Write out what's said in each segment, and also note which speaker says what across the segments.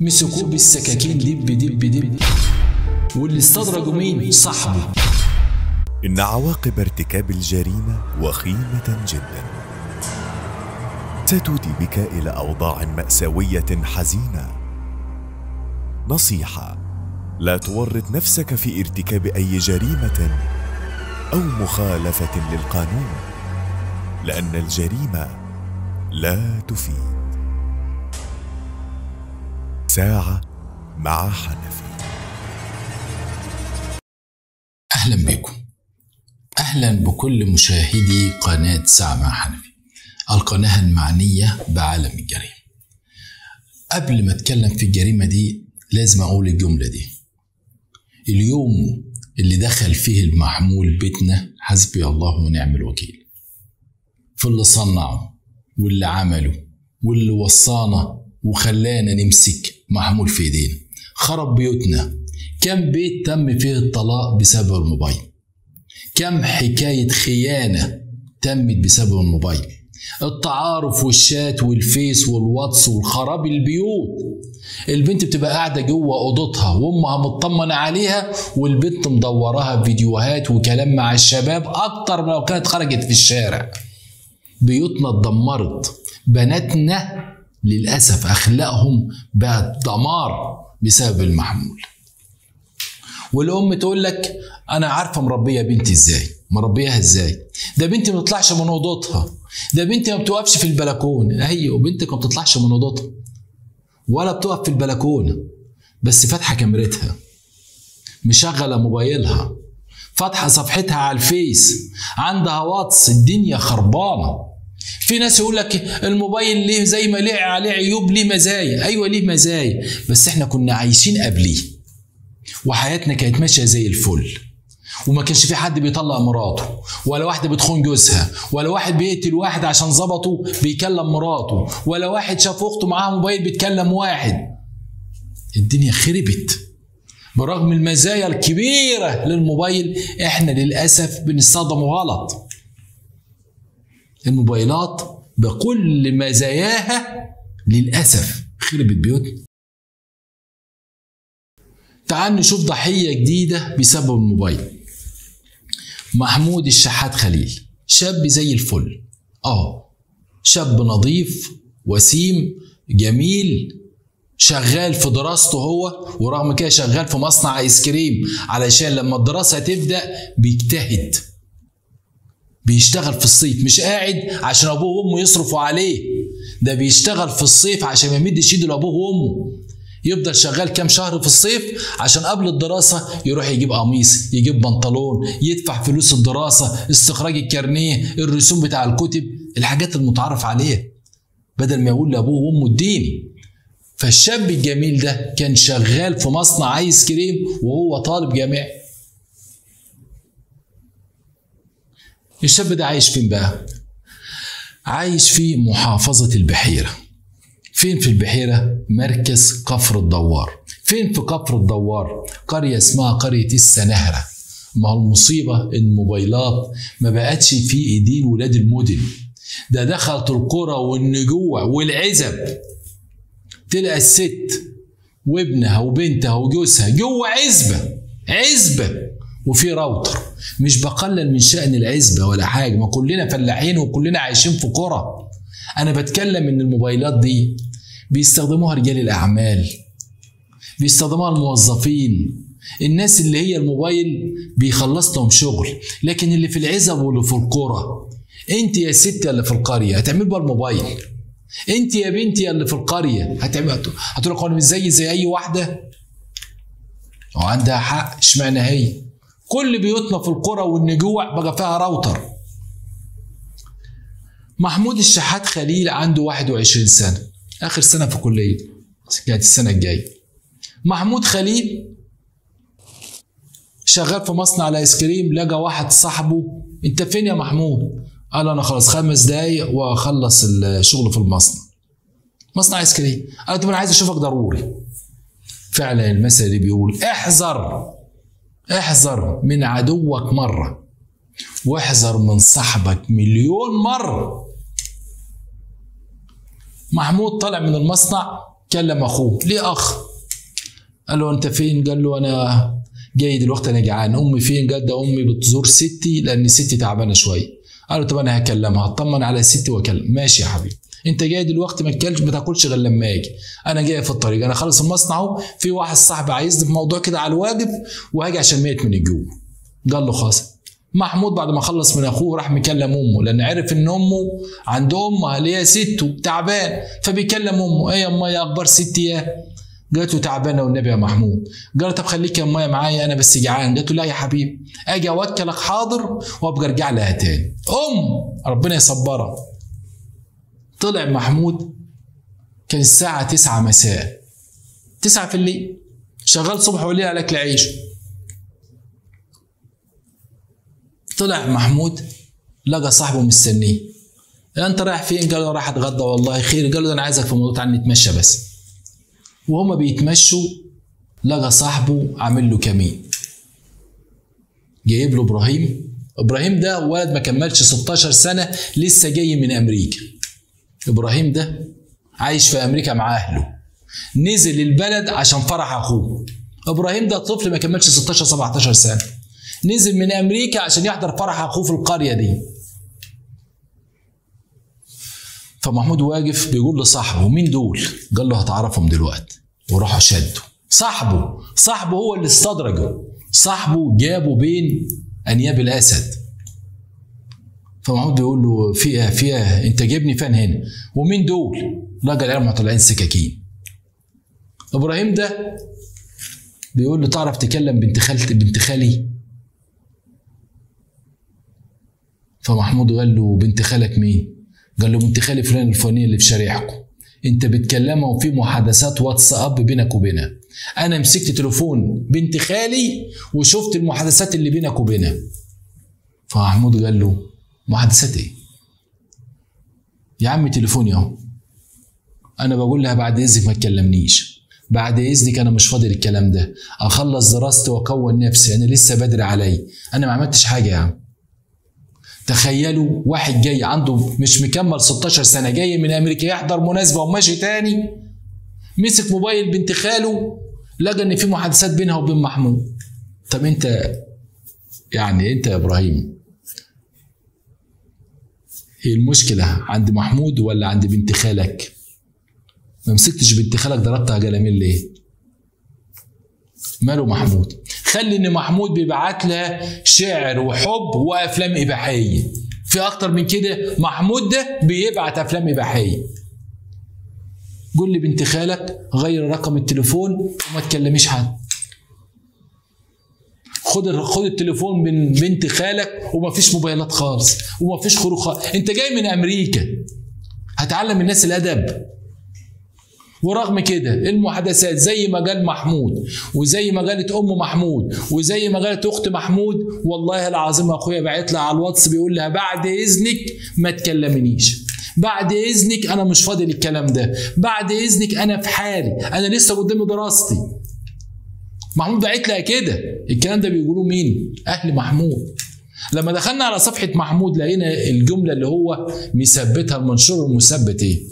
Speaker 1: مسكوه بالسكاكين دب دب دب واللي استدرجوا مين صاحبه
Speaker 2: إن عواقب ارتكاب الجريمة وخيمة جدا ستودي بك إلى أوضاع مأساوية حزينة نصيحة لا تورط نفسك في ارتكاب أي جريمة أو مخالفة للقانون لأن الجريمة لا تفيد ساعة مع حنفي
Speaker 1: أهلا بكم أهلا بكل مشاهدي قناة ساعة مع حنفي القناة المعنية بعالم الجريمة قبل ما أتكلم في الجريمة دي لازم أقول الجملة دي اليوم اللي دخل فيه المحمول بيتنا حسبي الله ونعم الوكيل في اللي صنعه واللي عمله واللي وصانا وخلانا نمسك محمول في ايدينا خرب بيوتنا كم بيت تم فيه الطلاق بسبب الموبايل كم حكاية خيانة تمت بسبب الموبايل التعارف والشات والفيس والواتس والخراب البيوت البنت بتبقى قاعدة جوه أوضتها وأمها مطمنة عليها والبنت مدوراها فيديوهات وكلام مع الشباب أكتر من لو كانت خرجت في الشارع بيوتنا اتدمرت بناتنا للأسف أخلاقهم بقت دمار بسبب المحمول والأم تقول لك أنا عارفة مربية بنتي إزاي مربيها إزاي ده بنتي ما بتطلعش من أوضتها ده بنتي ما بتوقفش في البلكونة أيوة بنتك ما بتطلعش من أوضتها ولا بتقف في البلكونة بس فاتحة كاميرتها مشغلة موبايلها فاتحة صفحتها على الفيس عندها واتس الدنيا خربانة في ناس يقول لك الموبايل ليه زي ما ليه عليه عيوب ليه مزايا ايوه ليه مزايا بس احنا كنا عايشين قبليه وحياتنا كانت ماشيه زي الفل وما كانش في حد بيطلق مراته ولا واحده بتخون جوزها ولا واحد بيقتل واحد عشان ظبطه بيكلم مراته ولا واحد شاف اخته معاها موبايل بيتكلم واحد الدنيا خربت برغم المزايا الكبيره للموبايل احنا للاسف بنستخدمه غلط الموبايلات بكل مزاياها للأسف خربت بيوتنا تعال نشوف ضحية جديدة بسبب الموبايل محمود الشحات خليل شاب زي الفل اه شاب نظيف وسيم جميل شغال في دراسته هو ورغم كده شغال في مصنع ايس كريم علشان لما الدراسة تبدأ بيجتهد بيشتغل في الصيف مش قاعد عشان ابوه وامه يصرفوا عليه ده بيشتغل في الصيف عشان ما يمدش ايده لابوه وامه يفضل شغال كام شهر في الصيف عشان قبل الدراسة يروح يجيب قميص يجيب بنطلون يدفع فلوس الدراسة استخراج الكارنيه الرسوم بتاع الكتب الحاجات المتعارف عليها بدل ما يقول لابوه وامه اديني فالشاب الجميل ده كان شغال في مصنع ايس كريم وهو طالب جامعي الشاب ده عايش فين بقى؟ عايش في محافظة البحيرة فين في البحيرة؟ مركز كفر الدوار فين في كفر الدوار؟ قرية اسمها قرية السنهرة ما هو المصيبة الموبايلات ما بقتش في ايدين ولاد المدن ده دخلت القرى والنجوع والعزب تلقى الست وابنها وبنتها وجوزها جوه عزبة عزبة وفي راوتر مش بقلل من شأن العزبة ولا حاجة ما كلنا فلاحين وكلنا عايشين في قرى أنا بتكلم إن الموبايلات دي بيستخدموها رجال الأعمال بيستخدموها الموظفين الناس اللي هي الموبايل بيخلص لهم شغل لكن اللي في العزب واللي في القرى انت يا ست اللي في القرية هتعمل بقى الموبايل انت يا بنتي اللي في القرية هتعمل هتقول لك انا مش زي زي اي واحدة وعندها حق اشمعنى هي كل بيوتنا في القرى والنجوع بقى فيها راوتر محمود الشحات خليل عنده 21 سنة آخر سنة في كلية كانت السنة الجاية محمود خليل شغال في مصنع الايس كريم لقى واحد صاحبه انت فين يا محمود قال انا خلاص خمس دقايق واخلص الشغل في المصنع مصنع ايس كريم قال طب انا عايز اشوفك ضروري فعلا المثل اللي بيقول احذر احذر من عدوك مرة واحذر من صاحبك مليون مرة محمود طلع من المصنع كلم اخوه ليه اخ قال له انت فين قال له انا جاي دلوقتي انا جعان امي فين قال ده امي بتزور ستي لان ستي تعبانه شويه قال له طب انا هكلمها اطمن على ستي واكلم ماشي يا حبيبي انت جاي دلوقتي ما تاكلش ما تاكلش غير لما اجي انا جاي في الطريق انا خلص المصنع اهو في واحد صاحبي عايزني في موضوع كده على الواجب وهاجي عشان ميت من الجوع قال له خلاص محمود بعد ما خلص من اخوه راح مكلم امه لان عرف ان امه عند امها اللي هي سته تعبان فبيكلم امه ايه يا امي يا اخبار ستي يا قالت له تعبانه والنبي يا محمود قال له طب خليك يا امي معايا انا بس جعان قالت له لا يا حبيبي اجي اوكلك حاضر وابقى ارجع لها تاني ام ربنا يصبرها طلع محمود كان الساعة تسعة مساء تسعة في الليل شغال صبح وليل على أكل عيش طلع محمود لقى صاحبه مستنيه انت رايح فين قال له رايح اتغدى والله خير قال له انا عايزك في موضوع تعالى نتمشى بس وهما بيتمشوا لقى صاحبه عامل له كمين جايب له ابراهيم ابراهيم ده ولد ما كملش 16 سنه لسه جاي من امريكا ابراهيم ده عايش في امريكا مع اهله نزل البلد عشان فرح اخوه ابراهيم ده طفل ما كملش 16 17 سنه نزل من امريكا عشان يحضر فرح اخوه في القريه دي فمحمود واقف بيقول لصاحبه مين دول قال له هتعرفهم دلوقتي وراحوا شدوا صاحبه صاحبه هو اللي استدرجه صاحبه جابه بين انياب الاسد فمحمود بيقول له في ايه في ايه انت جايبني فين هنا ومين دول راجل عيال طالعين سكاكين ابراهيم ده بيقول له تعرف تكلم بنت خالتي بنت خالي فمحمود قال له بنت خالك مين قال له بنت خالي فلان الفلانيه اللي في شارعكم انت بتكلمها وفي محادثات واتساب بينك وبينها انا مسكت تليفون بنت خالي وشفت المحادثات اللي بينك وبينها فمحمود قال له محادثات ايه يا عم تليفوني اهو انا بقول لها بعد اذنك ما تكلمنيش بعد اذنك انا مش فاضي الكلام ده اخلص دراستي واكون نفسي انا لسه بدري علي انا ما عملتش حاجه يا عم تخيلوا واحد جاي عنده مش مكمل 16 سنه جاي من امريكا يحضر مناسبه وماشي تاني مسك موبايل بنت خاله لقى ان في محادثات بينها وبين محمود طب انت يعني انت يا ابراهيم ايه المشكله عند محمود ولا عند بنت خالك ما مسكتش بنت خالك ضربتها جلامين ليه ماله محمود خلي ان محمود بيبعت لها شعر وحب وافلام اباحيه في اكتر من كده محمود ده بيبعت افلام اباحيه قول لي بنت خالك غير رقم التليفون وما تكلميش حد خد خد التليفون من بنت خالك ومفيش موبايلات خالص ومفيش خروج خالص انت جاي من امريكا هتعلم الناس الادب ورغم كده المحادثات زي ما قال محمود وزي ما قالت ام محمود وزي ما قالت اخت محمود والله العظيم اخويا بعت لها على الواتس بيقول لها بعد اذنك ما تكلمنيش بعد اذنك انا مش فاضي للكلام ده بعد اذنك انا في حالي انا لسه قدامي دراستي محمود بعت لها كده الكلام ده بيقولوه مين اهل محمود لما دخلنا على صفحه محمود لقينا الجمله اللي هو مثبتها المنشور المثبت ايه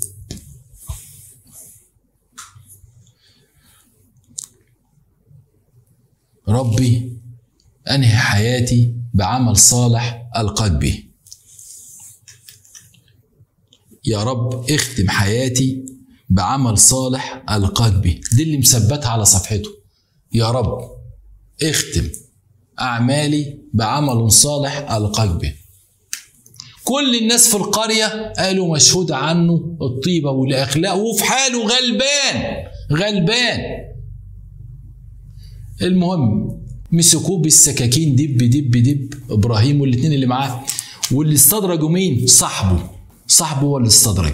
Speaker 1: ربي انهي حياتي بعمل صالح القاك به يا رب اختم حياتي بعمل صالح القاك به دي اللي مثبتها على صفحته يا رب اختم اعمالي بعمل صالح القاك به كل الناس في القريه قالوا مشهود عنه الطيبه والاخلاق وفي حاله غلبان غلبان المهم مسكوه بالسكاكين دب دب دب ابراهيم والاثنين اللي معاه واللي استدرجوا مين صاحبه صاحبه هو اللي استدرجه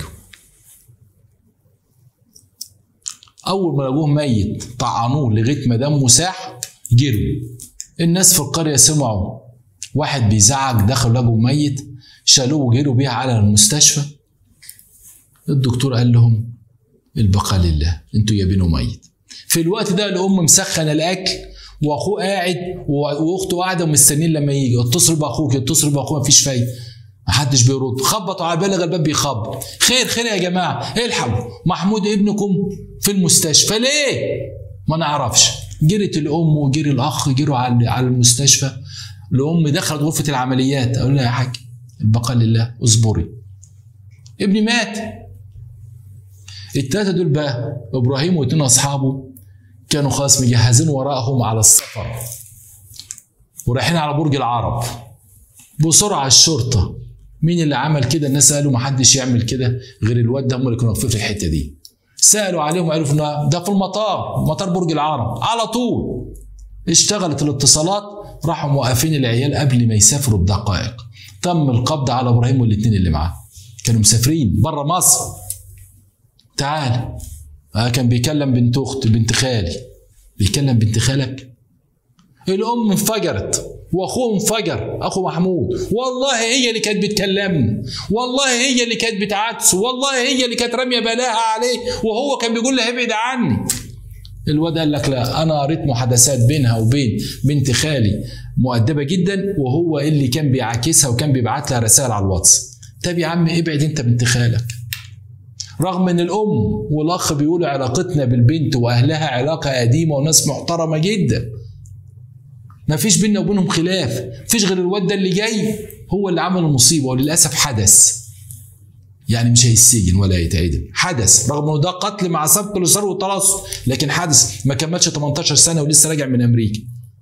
Speaker 1: اول ما لقوه ميت طعنوه لغايه ما دمه ساح جروا الناس في القريه سمعوا واحد بيزعق دخلوا لقوا ميت شالوه وجروا بيه على المستشفى الدكتور قال لهم البقاء لله انتوا جايبينه ميت في الوقت ده الام مسخنه الاكل واخوه قاعد واخته قاعده ومستنيين لما يجي اتصل باخوك اتصل باخوه مفيش فايده محدش بيرد خبطوا على بالغ الباب بيخبط خير خير يا جماعه الحقوا محمود ابنكم في المستشفى ليه ما نعرفش جرت الام وجري الاخ جروا على على المستشفى الام دخلت غرفه العمليات اقول لها يا حاج البقاء لله اصبري ابني مات التلاته دول بقى ابراهيم واتنين اصحابه كانوا خلاص مجهزين وراءهم على السفر ورايحين على برج العرب بسرعه الشرطه مين اللي عمل كده الناس قالوا ما حدش يعمل كده غير الواد ده هم اللي كانوا واقفين في الحته دي سالوا عليهم وعرفوا ان ده في المطار مطار برج العرب على طول اشتغلت الاتصالات راحوا موقفين العيال قبل ما يسافروا بدقائق تم القبض على ابراهيم والاثنين اللي معاه كانوا مسافرين بره مصر تعال آه كان بيكلم بنت اخت بنت خالي بيكلم بنت خالك الام انفجرت واخوه انفجر اخو محمود والله هي اللي كانت بتكلمني والله هي اللي كانت بتعكسه والله هي اللي كانت راميه بلاها عليه وهو كان بيقول لها ابعد عني الواد قال لك لا انا قريت محادثات بينها وبين بنت خالي مؤدبه جدا وهو اللي كان بيعاكسها وكان بيبعت لها رسائل على الواتس طب يا عم ابعد انت بنت خالك رغم ان الام والاخ بيقولوا علاقتنا بالبنت واهلها علاقه قديمه وناس محترمه جدا ما فيش بيننا وبينهم خلاف فيش غير الواد ده اللي جاي هو اللي عمل المصيبه وللاسف حدث يعني مش هيتسجن ولا يتعدم حدث رغم انه ده قتل مع سبق الاصرار والترصد لكن حدث ما كملش 18 سنه ولسه راجع من امريكا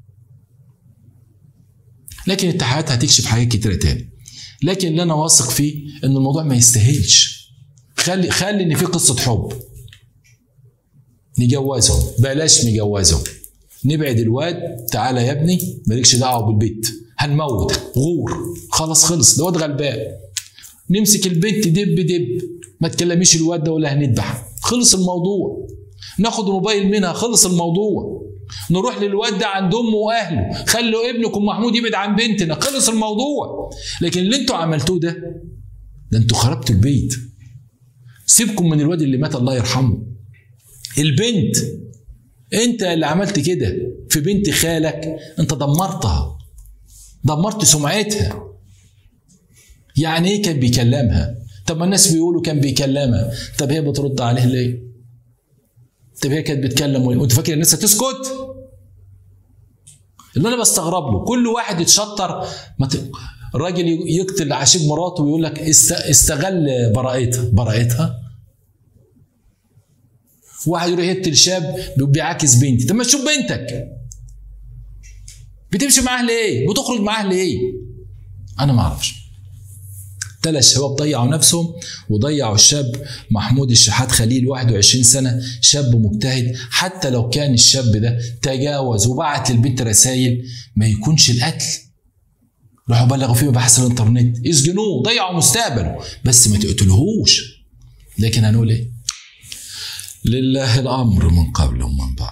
Speaker 1: لكن التحقيقات هتكشف حاجات كتيره تاني لكن اللي انا واثق فيه ان الموضوع ما يستاهلش خلي خلي ان في قصه حب نجوزهم بلاش نجوزهم نبعد الواد تعالى يا ابني مالكش دعوه بالبيت هنموت غور خلاص خلص ده واد غلبان نمسك البنت دب دب ما تكلميش الواد ده ولا هنذبح خلص الموضوع ناخد موبايل منها خلص الموضوع نروح للواد ده عند امه واهله خلوا ابنكم محمود يبعد عن بنتنا خلص الموضوع لكن اللي انتوا عملتوه ده ده انتوا خربتوا البيت سيبكم من الواد اللي مات الله يرحمه البنت انت اللي عملت كده في بنت خالك انت دمرتها دمرت سمعتها يعني ايه كان بيكلمها طب ما الناس بيقولوا كان بيكلمها طب هي بترد عليه ليه طب هي كانت بتكلم وانت فاكر الناس هتسكت اللي انا بستغرب له كل واحد يتشطر ما ت... الراجل يقتل عشيق مراته ويقول لك است... استغل براءتها براءتها واحد يروح يقتل شاب بيعاكس بنتي طب ما تشوف بنتك بتمشي معاه ليه بتخرج معاه ليه انا ما اعرفش ثلاث شباب ضيعوا نفسهم وضيعوا الشاب محمود الشحات خليل 21 سنة شاب مجتهد حتى لو كان الشاب ده تجاوز وبعت للبنت رسائل ما يكونش القتل راحوا بلغوا فيه مباحث الانترنت اسجنوه ضيعوا مستقبله بس ما تقتلهوش لكن هنقول ايه لله الامر من قبل ومن بعد